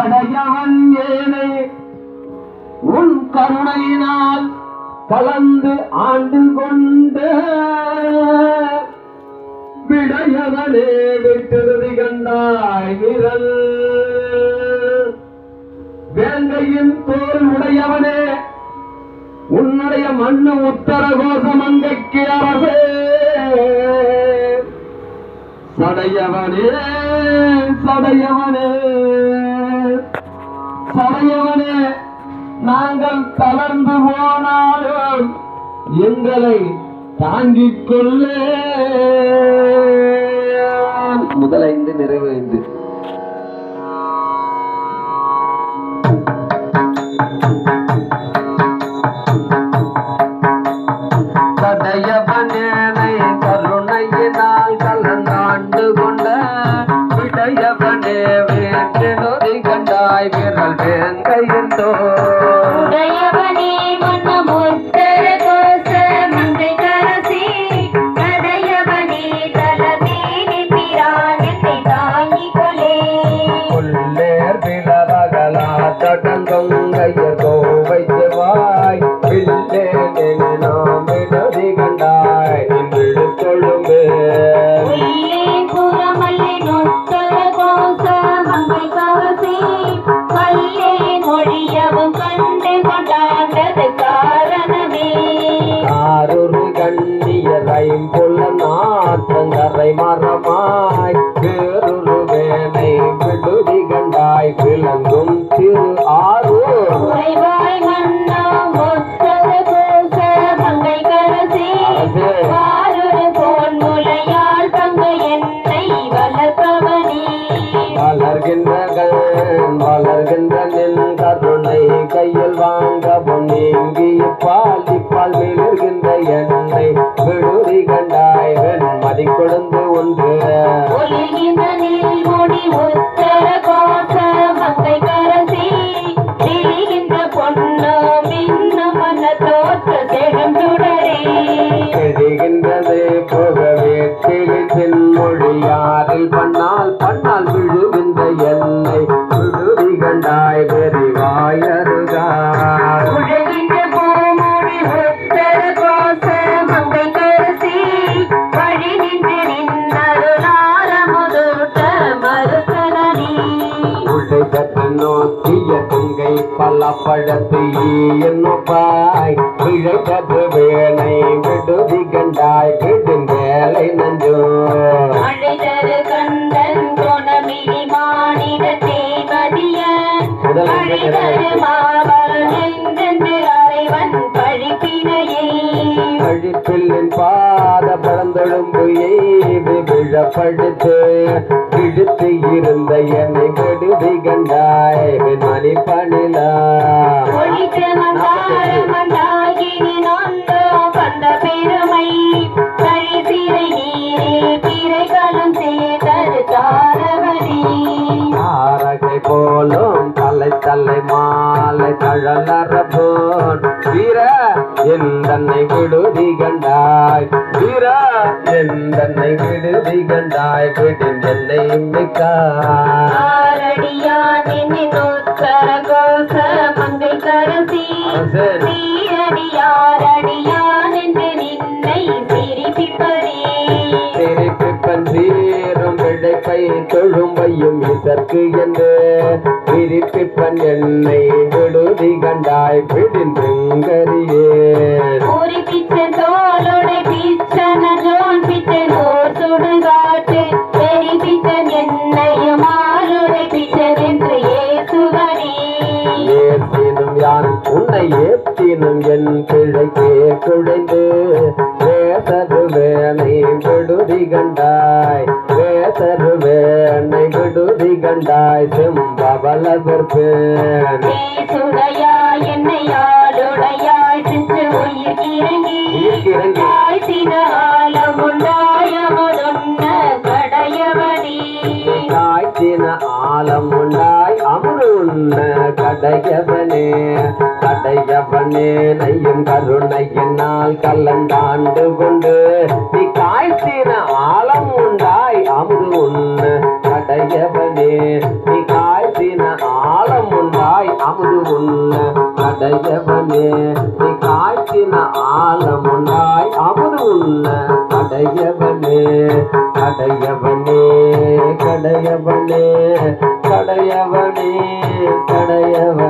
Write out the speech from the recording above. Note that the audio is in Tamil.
சடையவன் ஏனை உன் கருணையினால் கலந்து ஆண்டு கொண்ட விடையவனே விட்டிருதி கண்டாய் விரல் வேங்கையின் தோல் உடையவனே உன்னுடைய மண்ணு உத்தர கோசமங்கைக்கு அரசே சடையவனே சடையவனே சடையவனே நாங்கள் தளர்ந்து போனாலும் எங்களை தாங்கிக் கொள்ள முதலைந்து நிறைவேந்து தடையவனேனை கருணையினால் கலந்தாண்டு கொண்ட விடையவனே வேற்றினொதி கண்டாய் விரல் வேங்கையந்தோ உடையவனே மன்னமுத்தர கோச மங்கை கரசி சடையவனே தலமேனி பிரானத்தை தாங்கிக் கொலே புல்லேர் பிளவகலா தடங்கொங்கைய கோவை செவ்வாய் பிள்ளே நாம் விடுதி கண்டாய் நின்று கொழும்பு உள்ளே புறமல்லே நொத்தர கோச மங்கை கரசி கல்லே மொழியவும் கண்டு கொண்டாண்டது காரணமே ஆரொரு கண்ணியரை புல நாற்றங்கரை மரமாய் வேறொரு வேனை விடுதி கண்டாய் விளங்கும் திரு ஆரூர் உறைவாய் மன்னம் ஒத்தர கோச மங்கை கரசி அரசே. வாரொரு போல் முலையாள் தங்க என்னை வளர்ப்பவனே வளர்கின்ற கண் வளர்கின்ற நின் கருணை கையில் வாங்கவும் நீங்கி இப்பால் இப்பால் மிளர்கின்ற எண்ணெய் விடுதி கண்டாய் வெண்மதி கொழுந்து ஒன்று ஒளிகின்ற நீள்முடி உத்தர கோச மங்கை கரசி திரிகின்ற பொன்னு மின்னும் மன தோற்ற செழும் சுடரே எழுகின்றது புகவே தெளித்தின் மொழியாரில் பண்ணால் பண்ணால் விழுகின்ற எண்ணெய் விடுதி கண்டாய் வெறிவாயருகார் உழகின்ற பூமுடி உத்தர கோச மங்கை கரசி வழி நின்று நின்னருளார முதூட்ட மறுத்தனி உழைதற்கு நோக்கிய கொங்கை பலப்படத்து என்னொப்பாய் விழைதது வேணை விடுதி கண்டாய் விடும் வேலை நஞ்சோ அழைதரு கண்டன் குணமிழி மானிட தேவதியன் அழைதரு மாவன் என்றென்று அறைவன் பழிப்பினையே கழிப்பில்லின் பாத பழந்தொழும்பு எய்து விழப்படுத்து இழுத்து இருந்த என்னை விடுதி கண்டாய் மணி பணிலா ஒழித்து மந்தார மந்தாகினி நொந்தோ கண்ட பெருமை கழிசிறை நீரில் பிறைகளும் சேதரு தாரவரி ஆரகை போலும் தலை தலை மாலை தழலரபோன் வீர எந்தன்னை விடுதி கண்டாய் வீர எந்தன்னை விடுதி கண்டாய் விடின் என்னை மிக்காய் ஆரடியான் என்னுத்தர கோச மங்கை கரசி அரசே. சீரடியாரடியான் என்று நின்னை சிரிப்பிப்பரே திருப்பிப்பன் சீரும் பிழைப்பை தொழும்பையும் இதற்கு என்று திருப்பிப்பன் என்னை விடுதி கண்டாய் பிடின் பெங்கரியே ஒரு பிச்சை தோலோட பிச்சன ஜோன் பிச்சை நோர் சுடுகாட்டு பெரி பிச்சன் என்னையும் ஆளுடை பிச்சன் என்று ஏசுவனே ஏற்றினும் யான் உன்னை ஏற்றினும் என் பிழைக்கே குழைந்து வேசரு வேனை விடுதி கண்டாய் வேசரு வேனை விடுதி கண்டாய் செம்பவள வெற்பேன் சுடையா என்னை ஆளுடையாய் சென்று உயிர் இறங்கி உயிர்க்கிறங்கி. காய்ச்சின ஆலம் உண்டாயமுதொன்ன கடையவனே காய்ச்சின ஆலம் உண்டாய் அமுது உண்ண கடையவனே கடையவனே நையும் கருணையினால் கலந்தாண்டு கொண்டு நீ காய்ச்சின ஆலம் உண்டாய் அமுது உண்ண கடையவனே நீ காய்ச்சின அமுது உண்ண கடையவனே நீ காய்ச்சின ஆலமுண்டாய் அமுது உண்ண கடையவனே கடையவனே கடையவனே கடையவனே கடையவனே